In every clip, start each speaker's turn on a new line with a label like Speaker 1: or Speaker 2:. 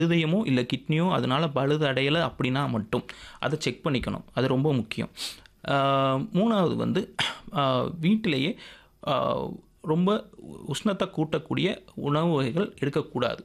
Speaker 1: இருதயமோ இல்லை கிட்னியோ அதனால பழுது அடையலை அப்படின்னா மட்டும் அதை செக் பண்ணிக்கணும் அது ரொம்ப முக்கியம் ஆஹ் மூணாவது வந்து ஆஹ் வீட்டிலேயே ஆஹ் ரொம்ப உஷ்ணத்தை கூட்டக்கூடிய உணவு வகைகள் எடுக்கக்கூடாது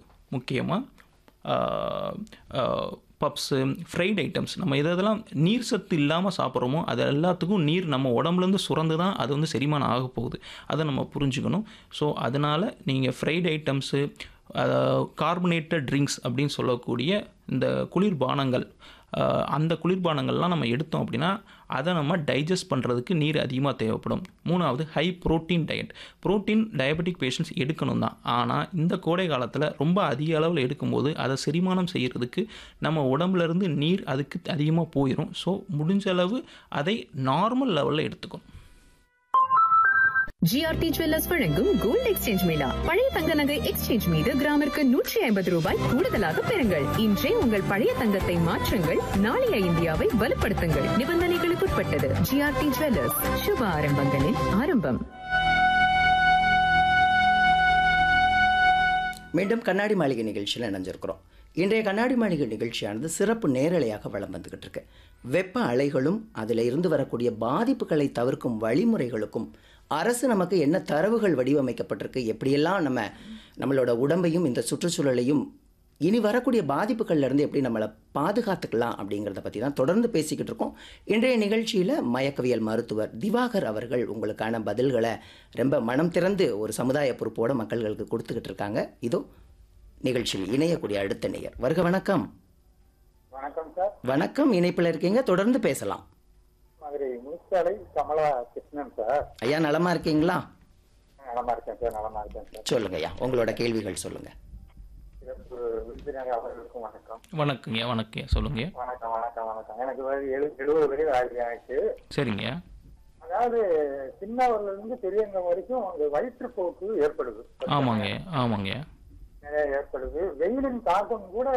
Speaker 1: முக்கியமாக பப்ஸு ஃப்ரைட் ஐட்டம்ஸ் நம்ம எது எதெல்லாம் நீர் சத்து இல்லாமல் சாப்பிட்றோமோ அது எல்லாத்துக்கும் நீர் நம்ம உடம்புலேருந்து சுரந்து தான் அது வந்து செரிமானம் ஆக போகுது அதை நம்ம புரிஞ்சுக்கணும் ஸோ அதனால் நீங்கள் ஃப்ரைட் ஐட்டம்ஸு கார்பனேட்டட் ட்ரிங்க்ஸ் அப்படின்னு சொல்லக்கூடிய இந்த குளிர்பானங்கள் அஹ், அந்த குளிர்பானங்கள்லாம் நம்ம எடுத்தோம் அப்படின்னா அதை நம்ம டைஜஸ்ட் பண்ணுறதுக்கு நீர் அதிகமாக தேவைப்படும் மூணாவது high protein diet protein diabetic patients எடுக்கணும் தான் ஆனால் இந்த கோடை காலத்தில் ரொம்ப அதிக அளவில் எடுக்கும்போது அதை செரிமானம் செய்கிறதுக்கு நம்ம உடம்புல இருந்து நீர் அதுக்கு அதிகமாக போயிடும் ஸோ முடிஞ்ச அளவு அதை நார்மல் லெவலில் எடுத்துக்கணும்
Speaker 2: ஜிஆர்டி ஜுவல்லர்ஸ் வழங்கும் கோல்ட் எக்ஸ்சேஞ்ச் மேளா பழைய தங்க நகை எக்ஸ்சேஞ்ச் மீது கிராமிற்கு நூற்றி ஐம்பது ரூபாய் கூடுதலாக பெறுங்கள் இன்றே உங்கள் பழைய தங்கத்தை மாற்றுங்கள் நாளைய இந்தியாவை வலுப்படுத்துங்கள் நிபந்தனைகளுக்குட்பட்டது ஜிஆர்டி ஜுவல்லர்ஸ் சுப ஆரம்பங்களின் ஆரம்பம்
Speaker 3: மீண்டும் கண்ணாடி மாளிகை நிகழ்ச்சியில் இணைஞ்சிருக்கிறோம் இன்றைய கண்ணாடி மாளிகை நிகழ்ச்சியானது சிறப்பு நேரலையாக வலம் வந்துக்கிட்டு இருக்கு வெப்ப அலைகளும் அதில் இருந்து வரக்கூடிய பாதிப்புகளை தவிர்க்கும் வழிமுறைகளுக்கும் அரசு நமக்கு என்ன தரவுகள் வடிவமைக்கப்பட்டிருக்கு எப்படியெல்லாம் நம்ம நம்மளோட உடம்பையும் இந்த சுற்றுச்சூழலையும் இனி வரக்கூடிய பாதிப்புகள்ல இருந்து எப்படி நம்மளை பாதுகாத்துக்கலாம் அப்படிங்கிறத பற்றி தான் தொடர்ந்து பேசிக்கிட்டு இருக்கோம் இன்றைய நிகழ்ச்சியில் மயக்கவியல் மருத்துவர் திவாகர் அவர்கள் உங்களுக்கான பதில்களை ரொம்ப மனம் திறந்து ஒரு சமுதாய பொறுப்போட மக்கள்களுக்கு கொடுத்துக்கிட்டு இருக்காங்க இதோ நிகழ்ச்சியில் இணையக்கூடிய அடுத்த நேயர் வருக வணக்கம்
Speaker 4: வணக்கம் சார்
Speaker 3: வணக்கம் இணைப்பில் இருக்கீங்க தொடர்ந்து பேசலாம்
Speaker 4: மதுரை முனிச்சாலை கமலா கிருஷ்ணன் சார்
Speaker 3: ஐயா நலமா இருக்கீங்களா
Speaker 4: நலமா இருக்கேன் சார் நலமா இருக்கேன் சார்
Speaker 3: சொல்லுங்க ஐயா உங்களோட கேள்விகள் சொல்லுங்க
Speaker 4: சிறப்பு விருந்தினர் அவர்களுக்கும் வணக்கம்
Speaker 1: வணக்கங்க வணக்கம் சொல்லுங்க
Speaker 4: வணக்கம் வணக்கம் வணக்கம் எனக்கு வந்து எழு எழுபது வயது ஆகுது எனக்கு
Speaker 1: சரிங்க
Speaker 4: அதாவது சின்னவர்ல இருந்து பெரியவங்க வரைக்கும் அந்த வயிற்றுப்போக்கு ஏற்படுது
Speaker 1: ஆமாங்க ஆமாங்க
Speaker 4: நிறைய ஏற்படுது வெயிலின் தாக்கம் கூட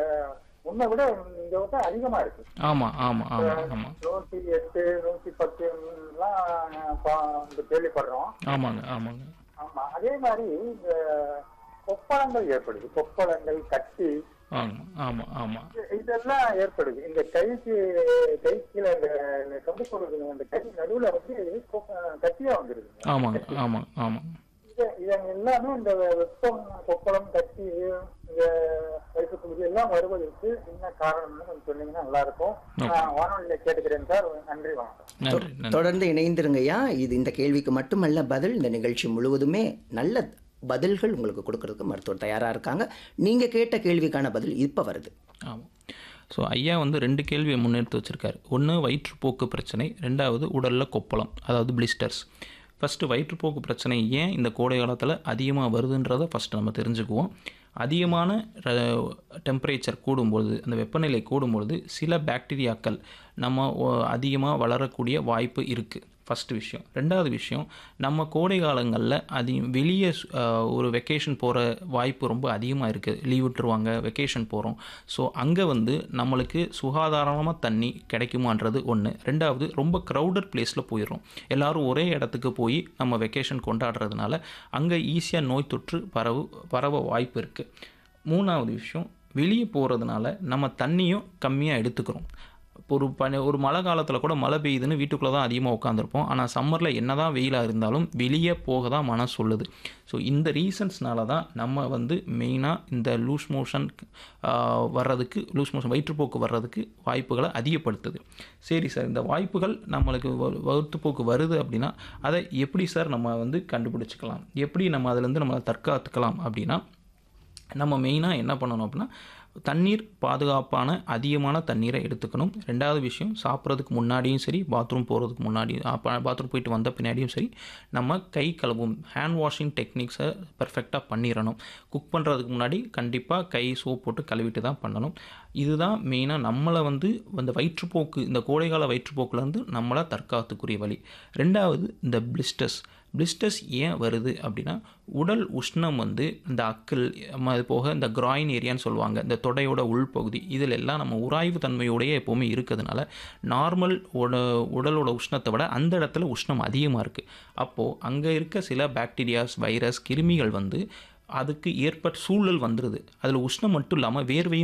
Speaker 4: முன்ன விட இந்த விட அதிகமா இருக்கு
Speaker 1: ஆமாம் ஆமாம் ஆமாம் ஆமாம்
Speaker 4: நூத்தி எட்டு நூத்தி பத்து எல்லாம் பா- இந்த கேள்விப்படுறோம்
Speaker 1: ஆமாங்க ஆமாங்க
Speaker 4: ஆமா அதே மாதிரி இந்த கொப்பளங்கள் ஏற்படுது கொப்பளங்கள் கட்டி
Speaker 1: ஆமாம் ஆமாம் ஆமாம்
Speaker 4: இது- இதெல்லாம் ஏற்படுது இந்த கைக்கு கை கீழே இந்த இந்த கம்பு கொடுக்குது அந்த கை நடுவுல வந்து கொ- கட்டியா வந்துருது
Speaker 1: ஆமாங்க ஆமாம் ஆமாம்
Speaker 4: இது இதன் எல்லாமே இந்த வெப்பம் கொப்பளம் கட்டி இந்த வயிற்று பகுதி எல்லாம் வருவதற்கு என்ன காரணம்னு கொஞ்சம் சொன்னீங்கன்னா நல்லா இருக்கும் நான் வானொலியில கேட்டுக்கிறேன் சார் நன்றி வணக்கம்
Speaker 1: நன்றி நன்றி
Speaker 3: தொடர்ந்து இணைந்திருங்கய்யா இது இந்த கேள்விக்கு மட்டுமல்ல பதில் இந்த நிகழ்ச்சி முழுவதுமே நல்ல பதில்கள் உங்களுக்கு கொடுக்கறதுக்கு மருத்துவர் தயாரா இருக்காங்க நீங்க கேட்ட கேள்விக்கான பதில் இப்ப வருது
Speaker 1: ஆமாம் ஸோ ஐயா வந்து ரெண்டு கேள்வியை முன்னெடுத்து வச்சுருக்காரு ஒன்று வயிற்றுப்போக்கு பிரச்சனை ரெண்டாவது உடலில் கொப்பளம் அதாவது பிளிஸ்டர்ஸ் ஃபஸ்ட்டு வயிற்றுப்போக்கு பிரச்சனை ஏன் இந்த கோடை காலத்தில் அதிகமாக வருதுன்றதை ஃபஸ்ட்டு நம்ம தெரிஞ்சுக்குவோம் அதிகமான டெம்பரேச்சர் கூடும்பொழுது அந்த வெப்பநிலை கூடும்பொழுது சில பாக்டீரியாக்கள் நம்ம அதிகமாக வளரக்கூடிய வாய்ப்பு இருக்குது ஃபஸ்ட்டு விஷயம் ரெண்டாவது விஷயம் நம்ம கோடை காலங்களில் அதி வெளியே சு- அஹ், ஒரு வெக்கேஷன் போகிற வாய்ப்பு ரொம்ப அதிகமாக இருக்குது லீவ் விட்டுருவாங்க வெக்கேஷன் போகிறோம் ஸோ அங்கே வந்து நம்மளுக்கு சுகாதாரமாக தண்ணி கிடைக்குமான்றது ஒன்று ரெண்டாவது ரொம்ப க்ரௌடட் பிளேஸில் போயிடும் எல்லாரும் ஒரே இடத்துக்கு போய் நம்ம வெக்கேஷன் கொண்டாடுறதுனால அங்கே ஈஸியாக நோய் தொற்று பரவு பரவ வாய்ப்பு இருக்குது மூணாவது விஷயம் வெளியே போகிறதுனால நம்ம தண்ணியும் கம்மியாக எடுத்துக்கிறோம் ஒரு பனி ஒரு மழை காலத்தில் கூட மழை பெய்யுதுன்னு வீட்டுக்குள்ளே தான் அதிகமாக உட்காந்துருப்போம் ஆனால் சம்மரில் என்ன தான் வெயிலாக இருந்தாலும் வெளியே போக தான் மனம் சொல்லுது ஸோ இந்த ரீசன்ஸ்னால தான் நம்ம வந்து மெயினாக இந்த லூஸ் மோஷன் வர்றதுக்கு லூஸ் மோஷன் வயிற்றுப்போக்கு வர்றதுக்கு வாய்ப்புகளை அதிகப்படுத்துது சரி சார் இந்த வாய்ப்புகள் நம்மளுக்கு வ- வயிற்றுப்போக்கு வருது அப்படின்னா அதை எப்படி சார் நம்ம வந்து கண்டுபிடிச்சிக்கலாம் எப்படி நம்ம அதுலேருந்து நம்ம தற்காத்துக்கலாம் அப்படின்னா நம்ம மெயினாக என்ன பண்ணணும் அப்படின்னா தண்ணீர் பாதுகாப்பான அதிகமான தண்ணீரை எடுத்துக்கணும் ரெண்டாவது விஷயம் சாப்பிட்றதுக்கு முன்னாடியும் சரி பாத்ரூம் போகிறதுக்கு முன்னாடி பாத்ரூம் போயிட்டு வந்த பின்னாடியும் சரி நம்ம கை கழுவும் ஹேண்ட் வாஷிங் டெக்னிக்ஸை பெர்ஃபெக்டாக பண்ணிடணும் குக் பண்ணுறதுக்கு முன்னாடி கண்டிப்பாக கை சோப் போட்டு கழுவிட்டு தான் பண்ணணும் இதுதான் மெயினாக நம்மளை வந்து இந்த வயிற்றுப்போக்கு இந்த கோடைகால வயிற்றுப்போக்குலேருந்து நம்மளை தற்காத்துக்குரிய வழி ரெண்டாவது இந்த பிளிஸ்டர்ஸ் பிளிஸ்டர்ஸ் ஏன் வருது அப்படின்னா உடல் உஷ்ணம் வந்து இந்த அக்கிள் ம- அது போக இந்த கிராயின் ஏரியான்னு சொல்லுவாங்க இந்த தொடையோட உள்பகுதி இதில் எல்லாம் நம்ம உராய்வு தன்மையோடயே எப்போவுமே இருக்கிறதுனால நார்மல் உட உடலோட உஷ்ணத்தை விட அந்த இடத்துல உஷ்ணம் அதிகமாக இருக்குது அப்போது அங்கே இருக்க சில பாக்டீரியாஸ் வைரஸ் கிருமிகள் வந்து அதுக்கு ஏற்பட்ட சூழல் வந்துடுது அதில் உஷ்ணம் மட்டும் இல்லாமல் வேர்வையும்